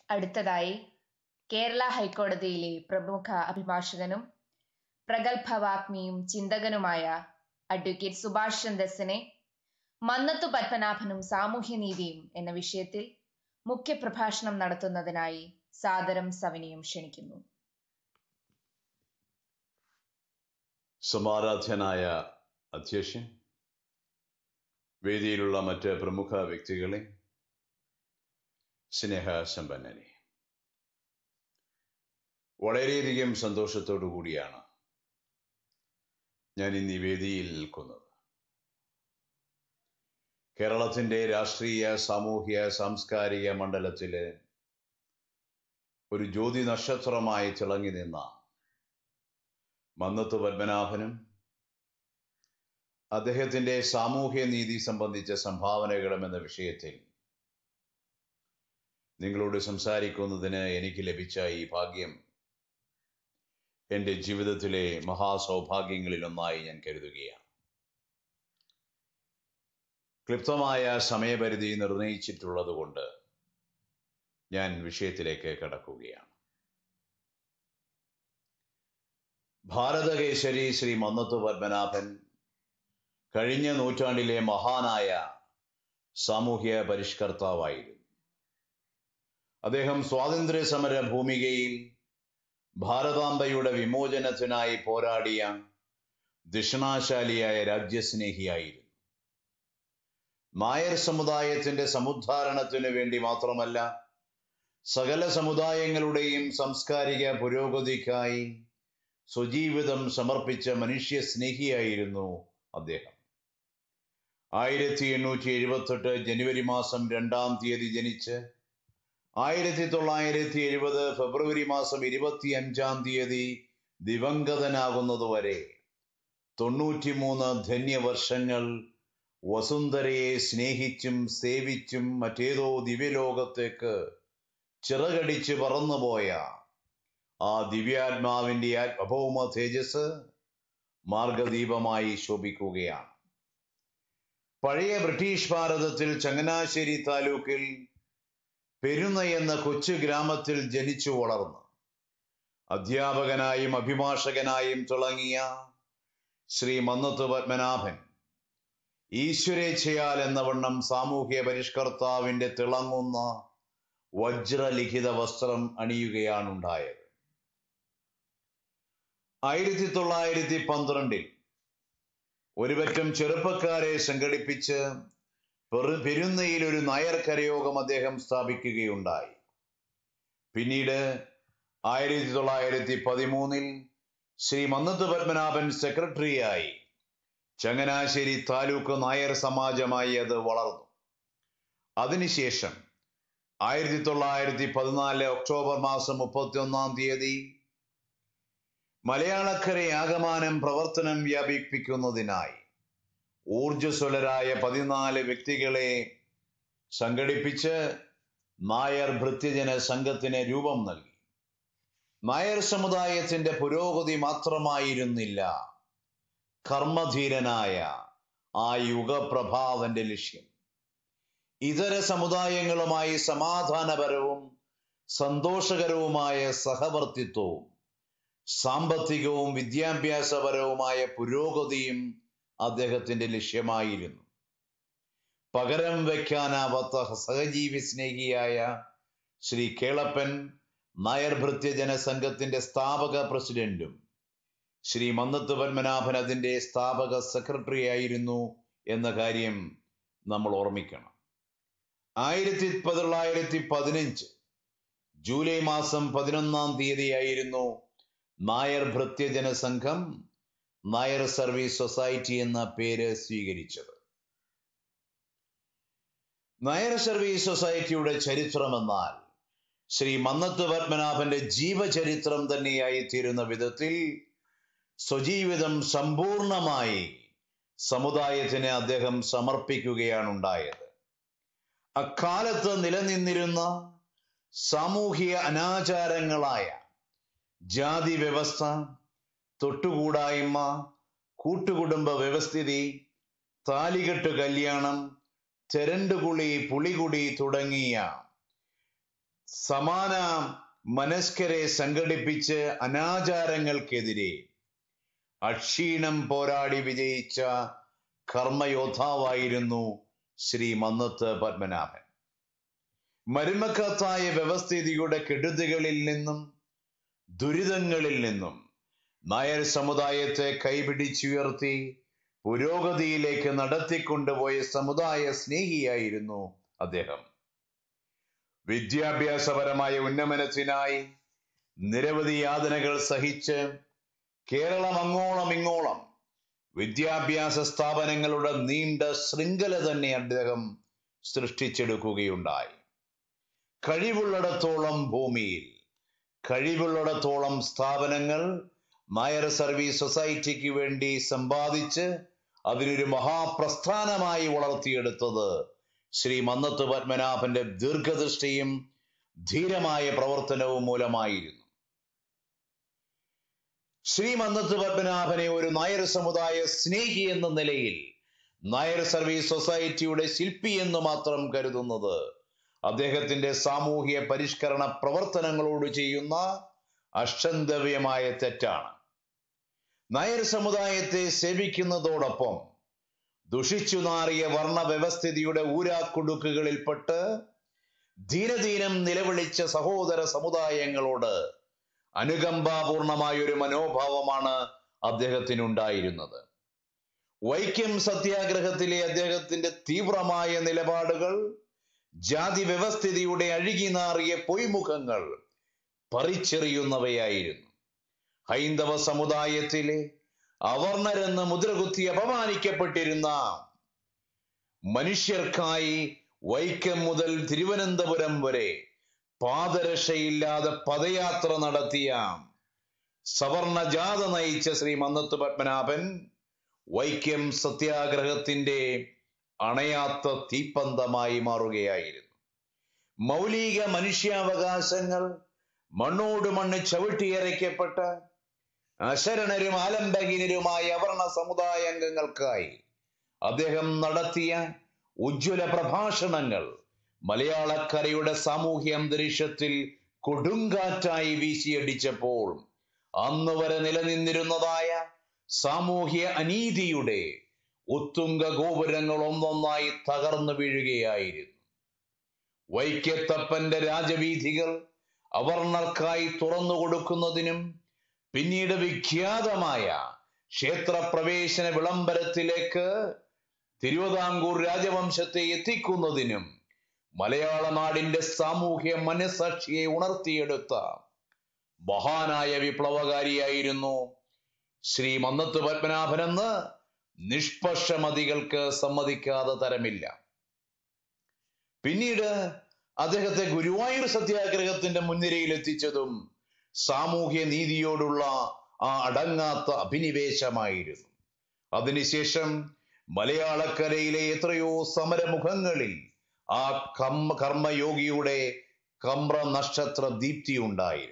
അടുത്തതായി കേരള ഹൈക്കോടതിയിലെ പ്രമുഖ അഭിഭാഷകനും പ്രഗത്ഭ വാഗ്മിയും ചിന്തകനുമായ അഡ്വക്കേറ്റ് സുഭാഷ് ചന്ദ്രസിനെ മന്നത്തു പത്മനാഭനും സാമൂഹ്യനീതിയും എന്ന വിഷയത്തിൽ മുഖ്യപ്രഭാഷണം നടത്തുന്നതിനായി സാദരം സവിനയം ക്ഷണിക്കുന്നു സമാരാധ്യനായ അധ്യക്ഷൻ വേദിയിലുള്ള മറ്റ് പ്രമുഖ വ്യക്തികളെ സ്നേഹസമ്പന്നനെ വളരെയധികം സന്തോഷത്തോടു കൂടിയാണ് ഞാൻ ഇന്ന് ഈ വേദിയിൽ നിൽക്കുന്നത് കേരളത്തിന്റെ രാഷ്ട്രീയ സാമൂഹ്യ സാംസ്കാരിക മണ്ഡലത്തില് ഒരു ജ്യോതി നക്ഷത്രമായി തിളങ്ങി നിന്ന മന്നത്ത് പത്മനാഭനും അദ്ദേഹത്തിന്റെ സാമൂഹ്യ നീതി സംബന്ധിച്ച സംഭാവനകളും എന്ന വിഷയത്തിൽ നിങ്ങളോട് സംസാരിക്കുന്നതിന് എനിക്ക് ലഭിച്ച ഈ ഭാഗ്യം എൻ്റെ ജീവിതത്തിലെ മഹാസൗഭാഗ്യങ്ങളിലൊന്നായി ഞാൻ കരുതുകയാണ് ക്ലിപ്തമായ സമയപരിധി നിർണയിച്ചിട്ടുള്ളത് കൊണ്ട് ഞാൻ വിഷയത്തിലേക്ക് കടക്കുകയാണ് ഭാരതകേശരി ശ്രീ മന്നത്ത് പത്മനാഭൻ കഴിഞ്ഞ നൂറ്റാണ്ടിലെ മഹാനായ സാമൂഹ്യ പരിഷ്കർത്താവായിരുന്നു അദ്ദേഹം സ്വാതന്ത്ര്യ സമര ഭൂമികയിൽ ഭാരതാംബയുടെ വിമോചനത്തിനായി പോരാടിയ ദിഷണാശാലിയായ രാജ്യസ്നേഹിയായിരുന്നു നായർ സമുദായത്തിന്റെ സമുദ്ധാരണത്തിനു വേണ്ടി മാത്രമല്ല സകല സമുദായങ്ങളുടെയും സാംസ്കാരിക പുരോഗതിക്കായി സ്വജീവിതം സമർപ്പിച്ച മനുഷ്യ സ്നേഹിയായിരുന്നു അദ്ദേഹം ആയിരത്തി എണ്ണൂറ്റി എഴുപത്തെട്ട് ജനുവരി മാസം രണ്ടാം തീയതി ജനിച്ച് ആയിരത്തി തൊള്ളായിരത്തി എഴുപത് ഫെബ്രുവരി മാസം ഇരുപത്തി അഞ്ചാം തീയതി ദിവംഗതനാകുന്നതുവരെ തൊണ്ണൂറ്റിമൂന്ന് ധന്യവർഷങ്ങൾ വസുന്ധരയെ സ്നേഹിച്ചും സേവിച്ചും മറ്റേതോ ദിവ്യലോകത്തേക്ക് ചിറകടിച്ച് പറന്നുപോയ ആ ദിവ്യാത്മാവിന്റെ അഭൗമ തേജസ് മാർഗദീപമായി ശോഭിക്കുകയാണ് പഴയ ബ്രിട്ടീഷ് ഭാരതത്തിൽ ചങ്ങനാശ്ശേരി താലൂക്കിൽ പെരുന്ന എന്ന കൊച്ചു ഗ്രാമത്തിൽ ജനിച്ചു വളർന്നു അധ്യാപകനായും അഭിഭാഷകനായും തിളങ്ങിയ ശ്രീ മന്നത്ത് പത്മനാഭൻ ഈശ്വരേച്ഛയാൽ എന്ന വണ്ണം സാമൂഹ്യ പരിഷ്കർത്താവിന്റെ തിളങ്ങുന്ന വജ്രലിഖിത വസ്ത്രം അണിയുകയാണുണ്ടായത് ആയിരത്തി തൊള്ളായിരത്തി പന്ത്രണ്ടിൽ ഒരുപറ്റം ചെറുപ്പക്കാരെ സംഘടിപ്പിച്ച് പെരുന്നയിൽ ഒരു നായർ കരയോഗം അദ്ദേഹം സ്ഥാപിക്കുകയുണ്ടായി പിന്നീട് ആയിരത്തി തൊള്ളായിരത്തി പതിമൂന്നിൽ ശ്രീ മന്നത്ത് പത്മനാഭൻ സെക്രട്ടറിയായി ചങ്ങനാശ്ശേരി താലൂക്ക് നായർ സമാജമായി അത് വളർന്നു അതിനുശേഷം ആയിരത്തി തൊള്ളായിരത്തി പതിനാല് ഒക്ടോബർ മാസം മുപ്പത്തി ഒന്നാം തീയതി മലയാളക്കര ആകമാനം പ്രവർത്തനം വ്യാപിപ്പിക്കുന്നതിനായി ഊർജസ്വലരായ പതിനാല് വ്യക്തികളെ സംഘടിപ്പിച്ച് നായർ ഭൃത്യജന സംഘത്തിന് രൂപം നൽകി നായർ സമുദായത്തിന്റെ പുരോഗതി മാത്രമായിരുന്നില്ല കർമ്മധീരനായ ആ യുഗപ്രഭാവന്റെ ലക്ഷ്യം ഇതര സമുദായങ്ങളുമായി സമാധാനപരവും സന്തോഷകരവുമായ സഹവർത്തിത്വവും സാമ്പത്തികവും വിദ്യാഭ്യാസപരവുമായ പുരോഗതിയും അദ്ദേഹത്തിന്റെ ലക്ഷ്യമായിരുന്നു പകരം വയ്ക്കാനാവാത്ത സഹജീവി സ്നേഹിയായ ശ്രീ കേളപ്പൻ നായർ ഭൃത്യ ജനസംഘത്തിന്റെ സ്ഥാപക പ്രസിഡന്റും ശ്രീ മന്നത്ത് പത്മനാഭൻ അതിന്റെ സ്ഥാപക സെക്രട്ടറി ആയിരുന്നു എന്ന കാര്യം നമ്മൾ ഓർമ്മിക്കണം ആയിരത്തി തൊള്ളായിരത്തി പതിനഞ്ച് ജൂലൈ മാസം പതിനൊന്നാം തീയതിയായിരുന്നു നായർ ഭൃത്യജന സംഘം നായർ സർവീസ് സൊസൈറ്റി എന്ന പേര് സ്വീകരിച്ചത് നായർ സർവീസ് സൊസൈറ്റിയുടെ ചരിത്രമെന്നാൽ ശ്രീ മന്നത്ത് പത്മനാഭന്റെ ജീവചരിത്രം തന്നെയായി തീരുന്ന വിധത്തിൽ സ്വജീവിതം സമ്പൂർണമായി സമുദായത്തിന് അദ്ദേഹം സമർപ്പിക്കുകയാണ് ഉണ്ടായത് അക്കാലത്ത് നിലനിന്നിരുന്ന സാമൂഹിക അനാചാരങ്ങളായ ജാതി വ്യവസ്ഥ തൊട്ടുകൂടായ്മ കൂട്ടുകുടുംബ വ്യവസ്ഥിതി താലികെട്ട് കല്യാണം തെരണ്ടുകുളി പുളികുടി തുടങ്ങിയ സമാന മനസ്കരെ സംഘടിപ്പിച്ച് അനാചാരങ്ങൾക്കെതിരെ അക്ഷീണം പോരാടി വിജയിച്ച കർമ്മയോദ്ധാവായിരുന്നു ശ്രീ മന്നത്ത് പത്മനാഭൻ മരുമക്കത്തായ വ്യവസ്ഥിതിയുടെ കെടുതികളിൽ നിന്നും ദുരിതങ്ങളിൽ നിന്നും നായർ സമുദായത്തെ കൈപിടിച്ചുയർത്തി പുരോഗതിയിലേക്ക് നടത്തിക്കൊണ്ടുപോയ സമുദായ സ്നേഹിയായിരുന്നു അദ്ദേഹം വിദ്യാഭ്യാസപരമായ ഉന്നമനത്തിനായി നിരവധി യാതനകൾ സഹിച്ച് കേരളം അങ്ങോളം ഇങ്ങോളം വിദ്യാഭ്യാസ സ്ഥാപനങ്ങളുടെ നീണ്ട ശൃംഖല തന്നെ അദ്ദേഹം സൃഷ്ടിച്ചെടുക്കുകയുണ്ടായി കഴിവുള്ളിടത്തോളം ഭൂമിയിൽ കഴിവുള്ളിടത്തോളം സ്ഥാപനങ്ങൾ നായർ സർവീസ് സൊസൈറ്റിക്ക് വേണ്ടി സമ്പാദിച്ച് അതിനൊരു മഹാപ്രസ്ഥാനമായി വളർത്തിയെടുത്തത് ശ്രീ മന്നത്ത് പത്മനാഭന്റെ ദീർഘദൃഷ്ടിയും ധീരമായ പ്രവർത്തനവും മൂലമായിരുന്നു ശ്രീ മന്നത്ത് പത്മനാഭനെ ഒരു നായർ സമുദായ സ്നേഹി എന്ന നിലയിൽ നായർ സർവീസ് സൊസൈറ്റിയുടെ ശില്പി എന്ന് മാത്രം കരുതുന്നത് അദ്ദേഹത്തിന്റെ സാമൂഹ്യ പരിഷ്കരണ പ്രവർത്തനങ്ങളോട് ചെയ്യുന്ന അക്ഷന്തവ്യമായ തെറ്റാണ് നായർ സമുദായത്തെ സേവിക്കുന്നതോടൊപ്പം ദുഷിച്ചു നാറിയ വർണ്ണ വ്യവസ്ഥിതിയുടെ ഊരാക്കുടുക്കുകളിൽപ്പെട്ട് ദീനദീനം നിലവിളിച്ച സഹോദര സമുദായങ്ങളോട് അനുകമ്പാപൂർണമായ ഒരു മനോഭാവമാണ് അദ്ദേഹത്തിനുണ്ടായിരുന്നത് വൈക്കം സത്യാഗ്രഹത്തിലെ അദ്ദേഹത്തിന്റെ തീവ്രമായ നിലപാടുകൾ ജാതി വ്യവസ്ഥിതിയുടെ അഴുകിനാറിയ പൊയ്മുഖങ്ങൾ പറിച്ചെറിയുന്നവയായിരുന്നു ഹൈന്ദവ സമുദായത്തിലെ അവർണരെന്ന് മുദ്രകുത്തി അപമാനിക്കപ്പെട്ടിരുന്ന മനുഷ്യർക്കായി വൈക്കം മുതൽ തിരുവനന്തപുരം വരെ പാദരക്ഷയില്ലാതെ പദയാത്ര നടത്തിയ സവർണ ജാഥ നയിച്ച ശ്രീ മന്നത്ത് പത്മനാഭൻ വൈക്കം സത്യാഗ്രഹത്തിന്റെ അണയാത്ത തീപ്പന്തമായി മാറുകയായിരുന്നു മൗലിക മനുഷ്യാവകാശങ്ങൾ മണ്ണോട് മണ്ണ് ചവിട്ടിയരയ്ക്കപ്പെട്ട അശരണരും ആലംബഹീനരുമായ അവർണ സമുദായ അംഗങ്ങൾക്കായി അദ്ദേഹം നടത്തിയ ഉജ്ജ്വല പ്രഭാഷണങ്ങൾ മലയാളക്കരയുടെ സാമൂഹ്യ അന്തരീക്ഷത്തിൽ കൊടുങ്കാറ്റായി വീശിയടിച്ചപ്പോൾ അന്ന് വരെ നിലനിന്നിരുന്നതായ സാമൂഹ്യ അനീതിയുടെ ഉത്തുംഗ ഗോപുരങ്ങൾ ഒന്നൊന്നായി തകർന്നു വീഴുകയായിരുന്നു വൈക്കത്തപ്പന്റെ രാജവീഥികൾ അവർണർക്കായി തുറന്നു കൊടുക്കുന്നതിനും പിന്നീട് വിഖ്യാതമായ ക്ഷേത്രപ്രവേശന വിളംബരത്തിലേക്ക് തിരുവിതാംകൂർ രാജവംശത്തെ എത്തിക്കുന്നതിനും മലയാള നാടിന്റെ സാമൂഹ്യ മനസാക്ഷിയെ ഉണർത്തിയെടുത്ത മഹാനായ വിപ്ലവകാരിയായിരുന്നു ശ്രീ മന്നത്ത് പത്മനാഭനെന്ന് നിഷ്പക്ഷമതികൾക്ക് സമ്മതിക്കാതെ തരമില്ല പിന്നീട് അദ്ദേഹത്തെ ഗുരുവായൂർ സത്യാഗ്രഹത്തിന്റെ മുൻനിരയിൽ എത്തിച്ചതും സാമൂഹ്യ നീതിയോടുള്ള ആ അടങ്ങാത്ത അഭിനിവേശമായിരുന്നു അതിനുശേഷം മലയാളക്കരയിലെ എത്രയോ സമരമുഖങ്ങളിൽ ആ കർമ്മ കർമ്മയോഗിയുടെ കമ്ര നക്ഷത്ര ദീപ്തി ഉണ്ടായിരുന്നു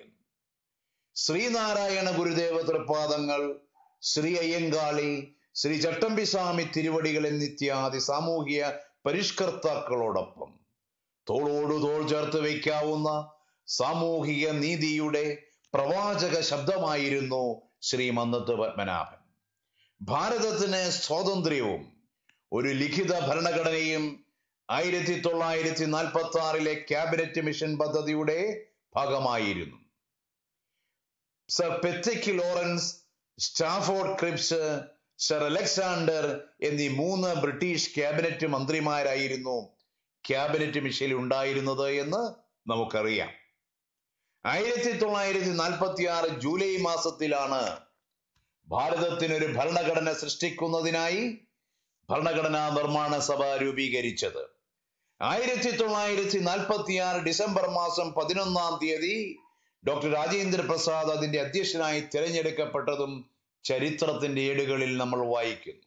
ശ്രീനാരായണ ഗുരുദേവ തൃപ്പാദങ്ങൾ ശ്രീ അയ്യങ്കാളി ശ്രീ ചട്ടമ്പിസ്വാമി തിരുവടികൾ എന്നിത്യാദി സാമൂഹിക പരിഷ്കർത്താക്കളോടൊപ്പം തോളോടു തോൾ ചേർത്ത് വയ്ക്കാവുന്ന സാമൂഹിക നീതിയുടെ പ്രവാചക ശബ്ദമായിരുന്നു ശ്രീ മന്നത്ത് പത്മനാഭൻ ഭാരതത്തിന് സ്വാതന്ത്ര്യവും ഒരു ലിഖിത ഭരണഘടനയും ആയിരത്തി തൊള്ളായിരത്തി നാൽപ്പത്തി ആറിലെ ക്യാബിനറ്റ് മിഷൻ പദ്ധതിയുടെ ഭാഗമായിരുന്നു sir Pethick Lawrence Stafford Cripps sir Alexander എന്നീ മൂന്ന് ബ്രിട്ടീഷ് ക്യാബിനറ്റ് മന്ത്രിമാരായിരുന്നു ക്യാബിനറ്റ് മിഷനിൽ ഉണ്ടായിരുന്നത് എന്ന് നമുക്കറിയാം ആയിരത്തി തൊള്ളായിരത്തി നാൽപ്പത്തി ആറ് ജൂലൈ മാസത്തിലാണ് ഭാരതത്തിനൊരു ഭരണഘടന സൃഷ്ടിക്കുന്നതിനായി ഭരണഘടനാ നിർമ്മാണ സഭ രൂപീകരിച്ചത് ആയിരത്തി തൊള്ളായിരത്തി നാൽപ്പത്തി ആറ് ഡിസംബർ മാസം പതിനൊന്നാം തീയതി ഡോക്ടർ രാജേന്ദ്ര പ്രസാദ് അതിന്റെ അധ്യക്ഷനായി തിരഞ്ഞെടുക്കപ്പെട്ടതും ചരിത്രത്തിന്റെ ഏടുകളിൽ നമ്മൾ വായിക്കുന്നു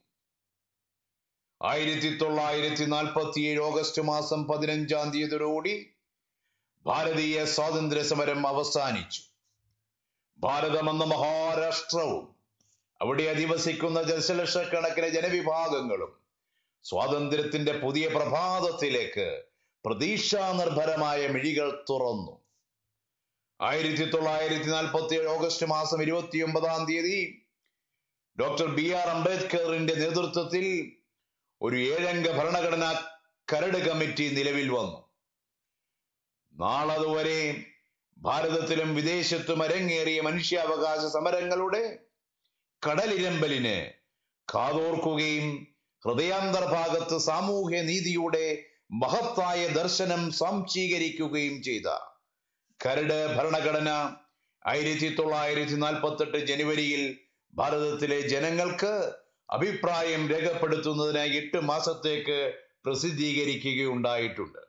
ആയിരത്തി തൊള്ളായിരത്തി നാൽപ്പത്തി ഏഴ് ഓഗസ്റ്റ് മാസം പതിനഞ്ചാം തീയതിയോടുകൂടി ഭാരതീയ സ്വാതന്ത്ര്യ സമരം അവസാനിച്ചു ഭാരതം എന്ന മഹാരാഷ്ട്രവും അവിടെ അധിവസിക്കുന്ന ദശലക്ഷക്കണക്കിന് ജനവിഭാഗങ്ങളും സ്വാതന്ത്ര്യത്തിന്റെ പുതിയ പ്രഭാതത്തിലേക്ക് പ്രതീക്ഷാനിർഭരമായ മിഴികൾ തുറന്നു ആയിരത്തി തൊള്ളായിരത്തി നാൽപ്പത്തി ഏഴ് ഓഗസ്റ്റ് മാസം ഇരുപത്തി ഒമ്പതാം തീയതി ഡോക്ടർ ബി ആർ അംബേദ്കറിന്റെ നേതൃത്വത്തിൽ ഒരു ഏഴംഗ ഭരണഘടനാ കരട് കമ്മിറ്റി നിലവിൽ വന്നു നാളതുവരെ ഭാരതത്തിലും വിദേശത്തും അരങ്ങേറിയ മനുഷ്യാവകാശ സമരങ്ങളുടെ കടലിരമ്പലിന് കാതോർക്കുകയും ഹൃദയാന്തർഭാഗത്ത് സാമൂഹ്യ നീതിയുടെ മഹത്തായ ദർശനം സംശീകരിക്കുകയും ചെയ്ത കരട് ഭരണഘടന ആയിരത്തി തൊള്ളായിരത്തി നാൽപ്പത്തെട്ട് ജനുവരിയിൽ ഭാരതത്തിലെ ജനങ്ങൾക്ക് അഭിപ്രായം രേഖപ്പെടുത്തുന്നതിനായി എട്ട് മാസത്തേക്ക് പ്രസിദ്ധീകരിക്കുകയുണ്ടായിട്ടുണ്ട്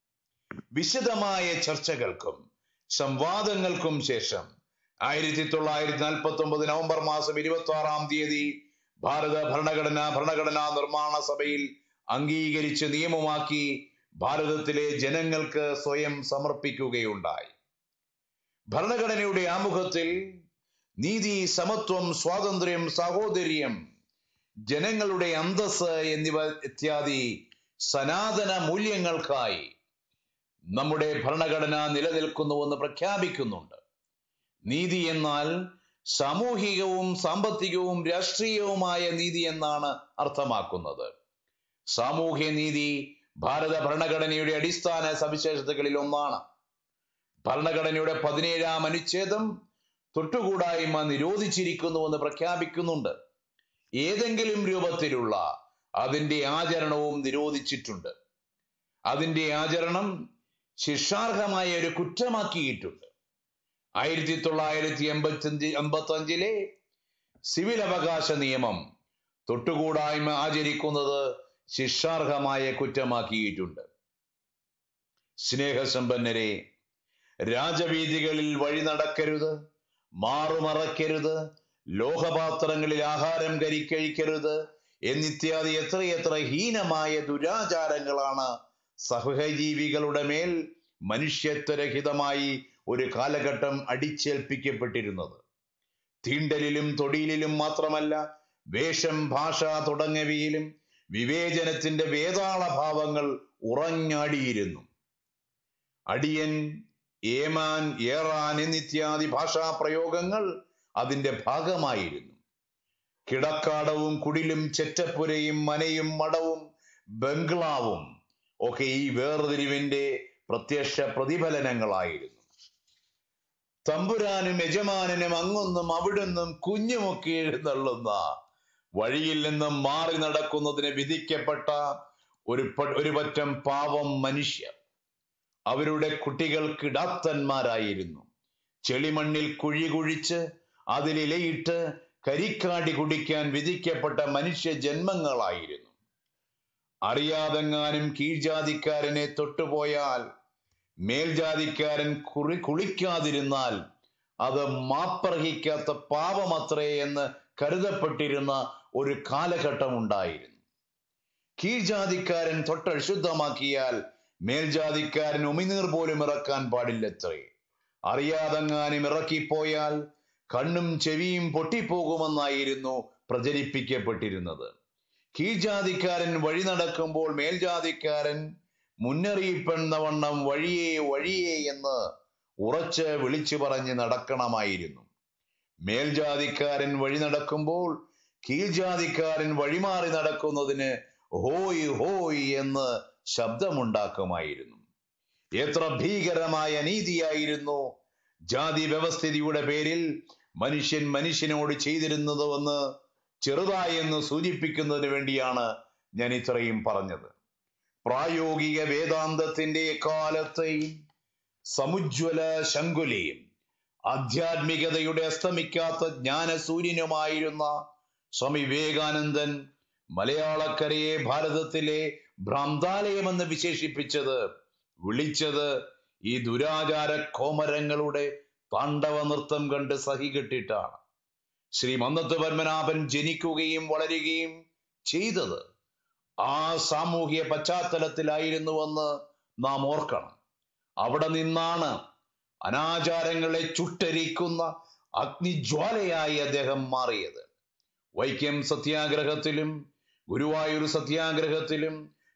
വിശദമായ ചർച്ചകൾക്കും സംവാദങ്ങൾക്കും ശേഷം ആയിരത്തി തൊള്ളായിരത്തി നാൽപ്പത്തി ഒമ്പത് നവംബർ മാസം ഇരുപത്തി ആറാം തീയതി ഭാരത ഭരണഘടന ഭരണഘടനാ നിർമ്മാണ സഭയിൽ അംഗീകരിച്ച് നിയമമാക്കി ഭാരതത്തിലെ ജനങ്ങൾക്ക് സ്വയം സമർപ്പിക്കുകയുണ്ടായി ഭരണഘടനയുടെ ആമുഖത്തിൽ നീതി സമത്വം സ്വാതന്ത്ര്യം സാഹോദര്യം ജനങ്ങളുടെ അന്തസ് എന്നിവ ഇത്യാദി സനാതന മൂല്യങ്ങൾക്കായി നമ്മുടെ ഭരണഘടന നിലനിൽക്കുന്നുവെന്ന് പ്രഖ്യാപിക്കുന്നുണ്ട് നീതി എന്നാൽ സാമൂഹികവും സാമ്പത്തികവും രാഷ്ട്രീയവുമായ നീതി എന്നാണ് അർത്ഥമാക്കുന്നത് സാമൂഹ്യ നീതി ഭാരത ഭരണഘടനയുടെ അടിസ്ഥാന സവിശേഷതകളിൽ ഒന്നാണ് ഭരണഘടനയുടെ പതിനേഴാം അനുച്ഛേദം തൊട്ടുകൂടായ്മ നിരോധിച്ചിരിക്കുന്നുവെന്ന് പ്രഖ്യാപിക്കുന്നുണ്ട് ഏതെങ്കിലും രൂപത്തിലുള്ള അതിന്റെ ആചരണവും നിരോധിച്ചിട്ടുണ്ട് അതിന്റെ ആചരണം ശിക്ഷാർഹമായ ഒരു കുറ്റമാക്കിയിട്ടുണ്ട് ആയിരത്തി തൊള്ളായിരത്തി എൺപത്തി അഞ്ച് എൺപത്തി അഞ്ചിലെ സിവിൽ അവകാശ നിയമം തൊട്ടുകൂടായ്മ ആചരിക്കുന്നത് ശിക്ഷാർഹമായ കുറ്റമാക്കിയിട്ടുണ്ട് സ്നേഹസമ്പന്നരെ രാജവീതികളിൽ വഴി നടക്കരുത് മാറുമറക്കരുത് ലോഹപാത്രങ്ങളിൽ ആഹാരം കരിക്കഴിക്കരുത് എന്നിത്യാദി എത്രയെത്ര ഹീനമായ ദുരാചാരങ്ങളാണ് സഹജീവികളുടെ മേൽ മനുഷ്യത്വരഹിതമായി ഒരു കാലഘട്ടം അടിച്ചേൽപ്പിക്കപ്പെട്ടിരുന്നത് തീണ്ടലിലും തൊടിയിലും മാത്രമല്ല വേഷം ഭാഷ തുടങ്ങിയവയിലും വിവേചനത്തിന്റെ വേതാള ഭാവങ്ങൾ ഉറഞ്ഞാടിയിരുന്നു അടിയൻ ഏമാൻ ഏറാൻ എന്നിത്യാദി ഭാഷാ പ്രയോഗങ്ങൾ അതിന്റെ ഭാഗമായിരുന്നു കിടക്കാടവും കുടിലും ചെറ്റപ്പുരയും മനയും മടവും ബംഗ്ലാവും ഒക്കെ ഈ വേർതിരിവിന്റെ പ്രത്യക്ഷ പ്രതിഫലനങ്ങളായിരുന്നു തമ്പുരാനും യജമാനനും അങ്ങൊന്നും അവിടുന്നും കുഞ്ഞുമൊക്കെ എഴുന്നള്ളുന്ന വഴിയിൽ നിന്നും മാറി നടക്കുന്നതിന് വിധിക്കപ്പെട്ട ഒരു പ- ഒരു പറ്റം പാവം മനുഷ്യർ അവരുടെ കുട്ടികൾ കിടാത്തന്മാരായിരുന്നു ചെളിമണ്ണിൽ കുഴി കുഴിച്ച് അതിലിലയിട്ട് കരിക്കാടി കുടിക്കാൻ വിധിക്കപ്പെട്ട മനുഷ്യ ജന്മങ്ങളായിരുന്നു അറിയാതെങ്ങാനും കീഴ്ജാതിക്കാരനെ തൊട്ടുപോയാൽ മേൽജാതിക്കാരൻ കുറി കുളിക്കാതിരുന്നാൽ അത് മാപ്പർഹിക്കാത്ത പാപമത്രേ എന്ന് കരുതപ്പെട്ടിരുന്ന ഒരു കാലഘട്ടം ഉണ്ടായിരുന്നു കീഴ്ജാതിക്കാരൻ തൊട്ടശുദ്ധമാക്കിയാൽ മേൽജാതിക്കാരൻ ഉമിനീർ പോലും ഇറക്കാൻ പാടില്ലത്രേ അറിയാതെങ്ങാനും ഇറക്കിപ്പോയാൽ കണ്ണും ചെവിയും പൊട്ടിപ്പോകുമെന്നായിരുന്നു പ്രചരിപ്പിക്കപ്പെട്ടിരുന്നത് കീഴ്ജാതിക്കാരൻ വഴി നടക്കുമ്പോൾ മേൽജാതിക്കാരൻ മുന്നറിയിപ്പെന്ന വണ്ണം വഴിയേ വഴിയേ എന്ന് ഉറച്ച് വിളിച്ചു പറഞ്ഞ് നടക്കണമായിരുന്നു മേൽജാതിക്കാരൻ വഴി നടക്കുമ്പോൾ കീഴ്ജാതിക്കാരൻ വഴിമാറി നടക്കുന്നതിന് ഹോയ് ഹോയ് എന്ന് ശബ്ദമുണ്ടാക്കുമായിരുന്നു എത്ര ഭീകരമായ നീതിയായിരുന്നു ജാതി വ്യവസ്ഥിതിയുടെ പേരിൽ മനുഷ്യൻ മനുഷ്യനോട് ചെയ്തിരുന്നതെന്ന് ചെറുതായെന്ന് സൂചിപ്പിക്കുന്നതിന് വേണ്ടിയാണ് ഞാൻ ഇത്രയും പറഞ്ഞത് പ്രായോഗിക വേദാന്തത്തിന്റെ കാലത്തെയും സമുജ്വല ശങ്കുലയും ആധ്യാത്മികതയുടെ അസ്തമിക്കാത്ത ജ്ഞാനസൂര്യനുമായിരുന്ന സ്വാമി വിവേകാനന്ദൻ മലയാളക്കരയെ ഭാരതത്തിലെ ഭ്രാന്താലയമെന്ന് വിശേഷിപ്പിച്ചത് വിളിച്ചത് ഈ ദുരാചാര കോമരങ്ങളുടെ താണ്ഡവ നൃത്തം കണ്ട് സഹികെട്ടിട്ടാണ് ശ്രീ മന്നത്ത് പത്മനാഭൻ ജനിക്കുകയും വളരുകയും ചെയ്തത് ആ സാമൂഹ്യ പശ്ചാത്തലത്തിലായിരുന്നുവെന്ന് നാം ഓർക്കണം അവിടെ നിന്നാണ് അനാചാരങ്ങളെ ചുട്ടരിക്കുന്ന അഗ്നിജ്വാലയായി അദ്ദേഹം മാറിയത് വൈക്കം സത്യാഗ്രഹത്തിലും ഗുരുവായൂർ സത്യാഗ്രഹത്തിലും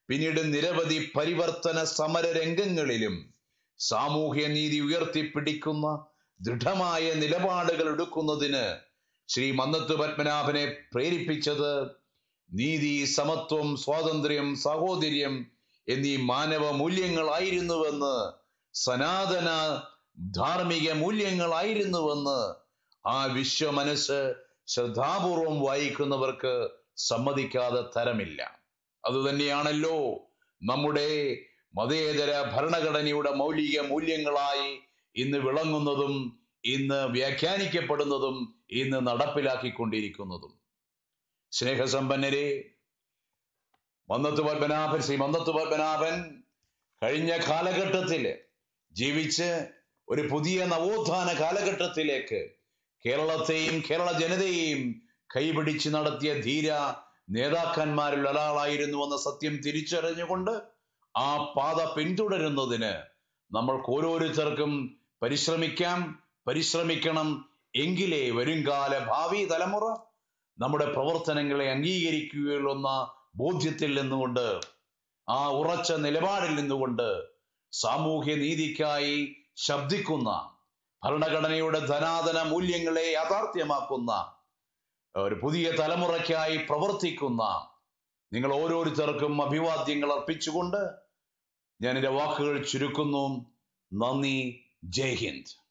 പിന്നീട് നിരവധി പരിവർത്തന സമര രംഗങ്ങളിലും സാമൂഹ്യ നീതി ഉയർത്തിപ്പിടിക്കുന്ന ദൃഢമായ നിലപാടുകൾ എടുക്കുന്നതിന് ശ്രീ മന്നത്ത് പത്മനാഭനെ പ്രേരിപ്പിച്ചത് നീതി സമത്വം സ്വാതന്ത്ര്യം സാഹോദര്യം എന്നീ മാനവ മൂല്യങ്ങളായിരുന്നുവെന്ന് സനാതന ധാർമ്മിക മൂല്യങ്ങളായിരുന്നുവെന്ന് ആ വിശ്വ മനസ്സ് ശ്രദ്ധാപൂർവം വായിക്കുന്നവർക്ക് സമ്മതിക്കാതെ തരമില്ല അതുതന്നെയാണല്ലോ നമ്മുടെ മതേതര ഭരണഘടനയുടെ മൗലിക മൂല്യങ്ങളായി ഇന്ന് വിളങ്ങുന്നതും ഇന്ന് വ്യാഖ്യാനിക്കപ്പെടുന്നതും ഇന്ന് നടപ്പിലാക്കിക്കൊണ്ടിരിക്കുന്നതും സ്നേഹസമ്പന്നരെ മന്നത്ത് പത്മനാഭൻ ശ്രീ മന്നത്ത് പത്മനാഭൻ കഴിഞ്ഞ കാലഘട്ടത്തില് ജീവിച്ച് ഒരു പുതിയ നവോത്ഥാന കാലഘട്ടത്തിലേക്ക് കേരളത്തെയും കേരള ജനതയെയും കൈപിടിച്ച് നടത്തിയ ധീര നേതാക്കന്മാരിൽ ഒരാളായിരുന്നു എന്ന സത്യം തിരിച്ചറിഞ്ഞുകൊണ്ട് ആ പാത പിന്തുടരുന്നതിന് നമ്മൾക്ക് ഓരോരുത്തർക്കും പരിശ്രമിക്കാം പരിശ്രമിക്കണം എങ്കിലേ വരുംകാല ഭാവി തലമുറ നമ്മുടെ പ്രവർത്തനങ്ങളെ അംഗീകരിക്കുകയുള്ളൂ എന്ന ബോധ്യത്തിൽ നിന്നുകൊണ്ട് ആ ഉറച്ച നിലപാടിൽ നിന്നുകൊണ്ട് സാമൂഹ്യ നീതിക്കായി ശബ്ദിക്കുന്ന ഭരണഘടനയുടെ ധനാതന മൂല്യങ്ങളെ യാഥാർത്ഥ്യമാക്കുന്ന ഒരു പുതിയ തലമുറയ്ക്കായി പ്രവർത്തിക്കുന്ന നിങ്ങൾ ഓരോരുത്തർക്കും അഭിവാദ്യങ്ങൾ അർപ്പിച്ചുകൊണ്ട് ഞാൻ എൻ്റെ വാക്കുകൾ ചുരുക്കുന്നു നന്ദി ജയ് ഹിന്ദ്